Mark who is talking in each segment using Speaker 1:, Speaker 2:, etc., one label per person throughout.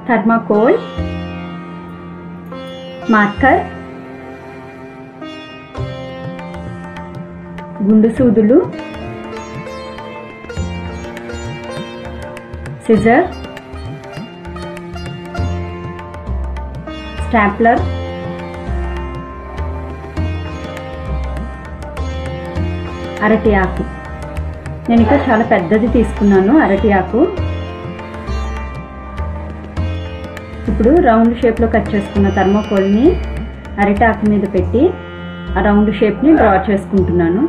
Speaker 1: thermocol marker గుండు సూదులు scissor stapler అరటి ఆకు నేను ఇక్కడ చాలా పెద్దది తీసుకున్నాను అరటి ఆకు ఇప్పుడు రౌండ్ షేప్లో కట్ చేసుకున్న థర్మోకోల్ని అరటి ఆకు మీద పెట్టి ఆ రౌండ్ షేప్ని డ్రా చేసుకుంటున్నాను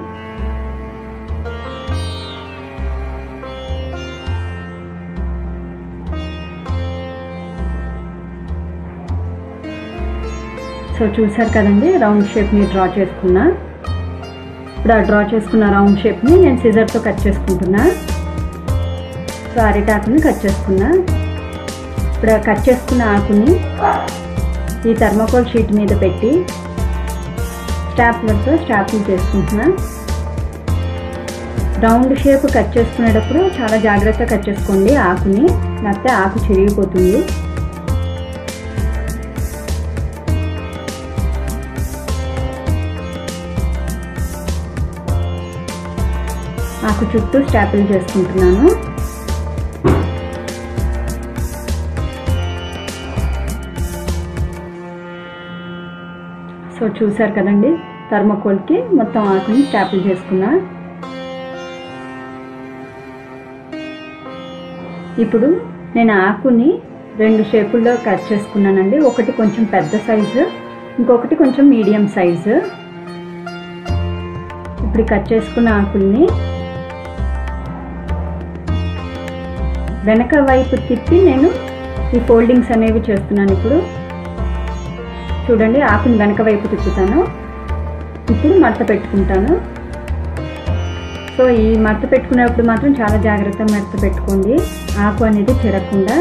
Speaker 1: సో చూసారు కదండి రౌండ్ షేప్ని డ్రా చేసుకున్నా ఇప్పుడు ఆ డ్రా చేసుకున్న రౌండ్ షేప్ని నేను సిజర్తో కట్ చేసుకుంటున్నా సో అరిటాకుని కట్ చేసుకున్నా ఇప్పుడు ఆ కట్ చేసుకున్న ఆకుని ఈ థర్మోకోల్ షీట్ మీద పెట్టి స్టాప్లర్తో స్టాప్లు చేసుకుంటున్నా రౌండ్ షేప్ కట్ చేసుకునేటప్పుడు చాలా జాగ్రత్తగా కట్ చేసుకోండి ఆకుని లేకపోతే ఆకు చిరిగిపోతుంది ఆకు చుట్టూ స్టాపిల్ చేసుకుంటున్నాను సో చూసారు కదండి థర్మోకోల్కి మొత్తం ఆకుని స్టాపిల్ చేసుకున్నా ఇప్పుడు నేను ఆకుని రెండు షేపుల్లో కట్ చేసుకున్నానండి ఒకటి కొంచెం పెద్ద సైజు ఇంకొకటి కొంచెం మీడియం సైజు ఇప్పుడు కట్ చేసుకున్న ఆకుల్ని వెనక వైపు తిప్పి నేను ఈ ఫోల్డింగ్స్ అనేవి చేస్తున్నాను ఇప్పుడు చూడండి ఆకుని వెనక వైపు తిప్పుతాను ఇప్పుడు మడత పెట్టుకుంటాను సో ఈ మడత పెట్టుకునేటప్పుడు మాత్రం చాలా జాగ్రత్తగా మడత పెట్టుకోండి ఆకు అనేది చెరకుండా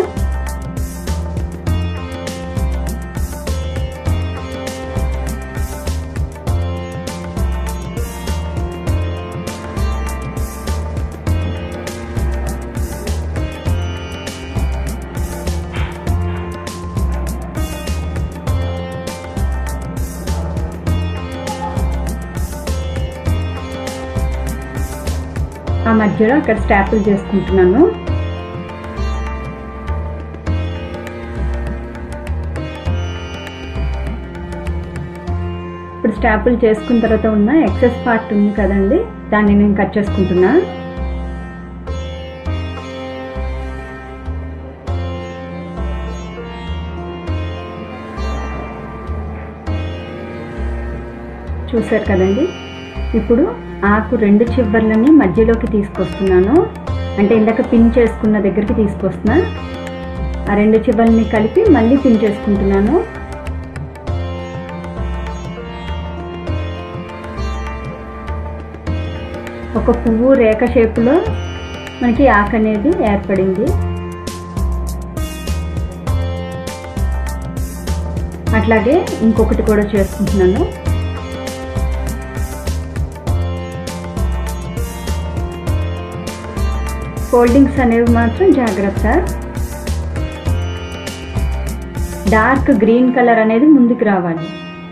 Speaker 1: ఆ మధ్యలో అక్కడ స్టాపుల్ చేసుకుంటున్నాను ఇప్పుడు స్టాపుల్ చేసుకున్న తర్వాత ఉన్న ఎక్సెస్ పార్ట్ ఉంది కదండి దాన్ని నేను కట్ చేసుకుంటున్నా చూసారు కదండి ఇప్పుడు ఆకు రెండు చివర్లని మధ్యలోకి తీసుకొస్తున్నాను అంటే ఇందాక పిన్ చేసుకున్న దగ్గరికి తీసుకొస్తున్నా ఆ రెండు చివర్లని కలిపి మళ్ళీ పిన్ చేసుకుంటున్నాను ఒక పువ్వు రేఖ షేపులో మనకి ఆకు అనేది ఏర్పడింది అట్లాగే ఇంకొకటి కూడా చేసుకుంటున్నాను ఫోల్డింగ్స్ అనేవి మాత్రం జాగ్రత్త డార్క్ గ్రీన్ కలర్ అనేది ముందుకు రావాలి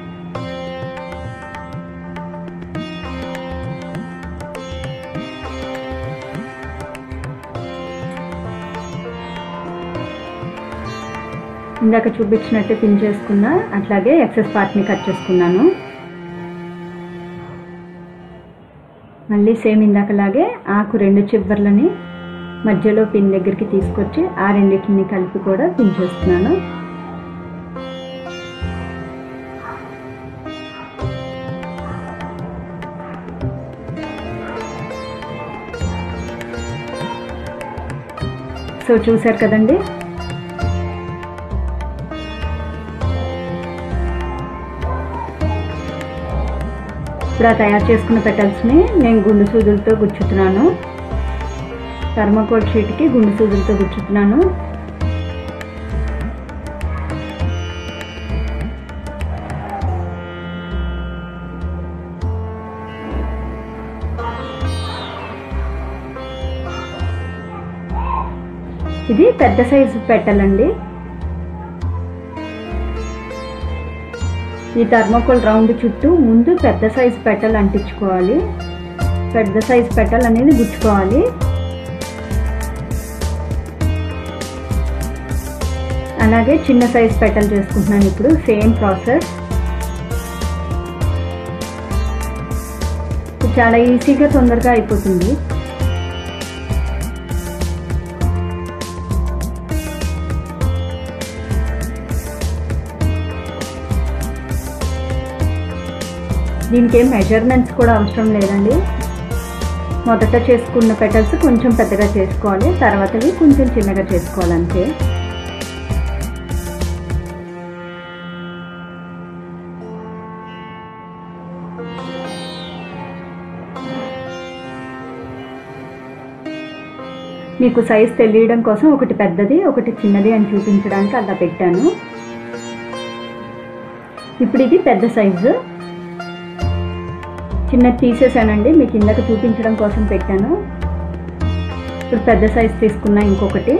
Speaker 1: ఇందాక చూపించినట్టే పిన్ చేసుకున్నా అట్లాగే ఎక్సెస్ పార్ట్ని కట్ చేసుకున్నాను మళ్ళీ సేమ్ ఇందాకలాగే ఆకు రెండు చివర్లని మధ్యలో పిన్ దగ్గరికి తీసుకొచ్చి ఆ రెండింటిని కలిపి కూడా పిన్ చేస్తున్నాను సో చూసారు కదండి ఇప్పుడు ఆ తయారు చేసుకున్న పెటల్స్ని నేను గుండు సూదులతో గుచ్చుతున్నాను థర్మకోల్ షీట్కి గుండు సూదులతో గుచ్చుతున్నాను ఇది పెద్ద సైజు పెట్టాలండి ఈ థర్మోకోల్ రౌండ్ చుట్టూ ముందు పెద్ద సైజ్ పెటల్ అంటించుకోవాలి పెద్ద సైజ్ పెటల్ అనేది గుచ్చుకోవాలి అలాగే చిన్న సైజ్ పెటల్ చేసుకుంటున్నాను ఇప్పుడు సేమ్ ప్రాసెస్ చాలా ఈజీగా తొందరగా అయిపోతుంది దీనికి ఏం మెజర్మెంట్స్ కూడా అవసరం లేదండి మొదట చేసుకున్న పెటల్స్ కొంచెం పెద్దగా చేసుకోవాలి తర్వాతవి కొంచెం చిన్నగా చేసుకోవాలంతే మీకు సైజ్ తెలియడం కోసం ఒకటి పెద్దది ఒకటి చిన్నది అని చూపించడానికి అలా పెట్టాను ఇప్పుడు ఇది పెద్ద సైజు చిన్నది తీసేసానండి మీకు ఇందాక చూపించడం కోసం పెట్టాను ఇప్పుడు పెద్ద సైజ్ తీసుకున్నా ఇంకొకటి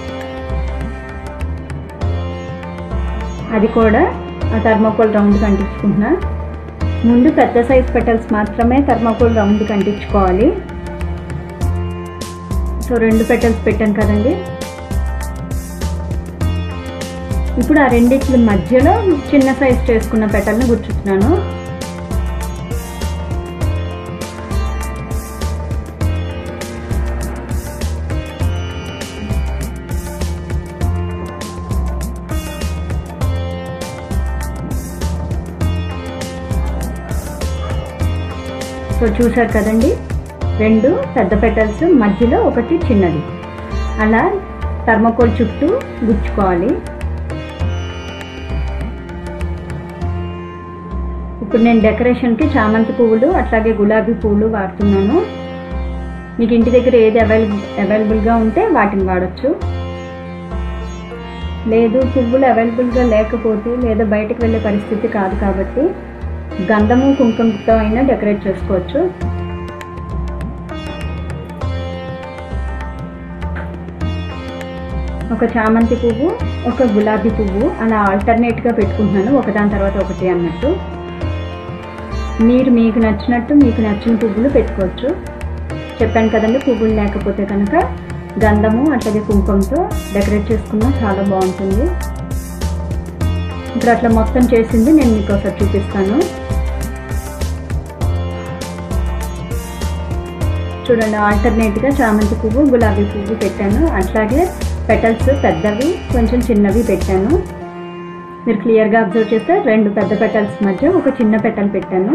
Speaker 1: అది కూడా ఆ థర్మాకోల్ రౌండ్కి అంటించుకుంటున్నా ముందు పెద్ద సైజ్ పెటల్స్ మాత్రమే థర్మాకోల్ రౌండ్కి అంటించుకోవాలి సో రెండు పెటల్స్ పెట్టాను కదండి ఇప్పుడు ఆ రెండిట్ల మధ్యలో చిన్న సైజ్ చేసుకున్న పెటల్ని గుర్చుతున్నాను సో చూసారు కదండి రెండు పెద్ద పెటల్స్ మధ్యలో ఒకటి చిన్నది అలా థర్మకోల్ చుట్టూ గుచ్చుకోవాలి ఇప్పుడు నేను డెకరేషన్కి చామంతి పువ్వులు అట్లాగే గులాబీ పువ్వులు వాడుతున్నాను మీకు ఇంటి దగ్గర ఏది అవైలబుల్ అవైలబుల్గా ఉంటే వాటిని వాడచ్చు లేదు పువ్వులు అవైలబుల్గా లేకపోతే లేదా బయటకు వెళ్ళే పరిస్థితి కాదు కాబట్టి గంధము కుంకుమతో అయినా డెకరేట్ చేసుకోవచ్చు ఒక చామంతి పువ్వు ఒక గులాబీ పువ్వు అలా ఆల్టర్నేట్గా పెట్టుకుంటున్నాను ఒకదాని తర్వాత ఒకటి అన్నట్టు మీరు మీకు నచ్చినట్టు మీకు నచ్చిన పువ్వులు పెట్టుకోవచ్చు చెప్పాను కదండి పువ్వులు లేకపోతే కనుక గంధము అట్లాగే కుంకుమతో డెకరేట్ చేసుకున్నా చాలా బాగుంటుంది ఇప్పుడు అట్లా మొత్తం చేసింది నేను మీకు ఒకసారి చూపిస్తాను చూడండి ఆల్టర్నేట్గా చామంతి పువ్వు గులాబీ పువ్వు పెట్టాను అట్లాగే పెటల్స్ పెద్దవి కొంచెం చిన్నవి పెట్టాను మీరు క్లియర్గా అబ్జర్వ్ చేస్తే రెండు పెద్ద పెటల్స్ మధ్య ఒక చిన్న పెటల్ పెట్టాను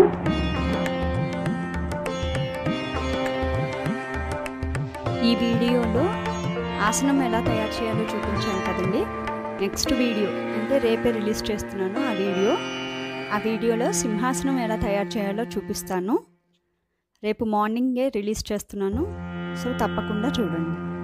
Speaker 2: ఈ వీడియోలో ఆసనం ఎలా తయారు చేయాలో చూపించాను కదండి నెక్స్ట్ వీడియో అంటే రేపే రిలీజ్ చేస్తున్నాను ఆ వీడియో ఆ వీడియోలో సింహాసనం ఎలా తయారు చేయాలో చూపిస్తాను రేపు మార్నింగే రిలీజ్ చేస్తున్నాను సో తప్పకుండా చూడండి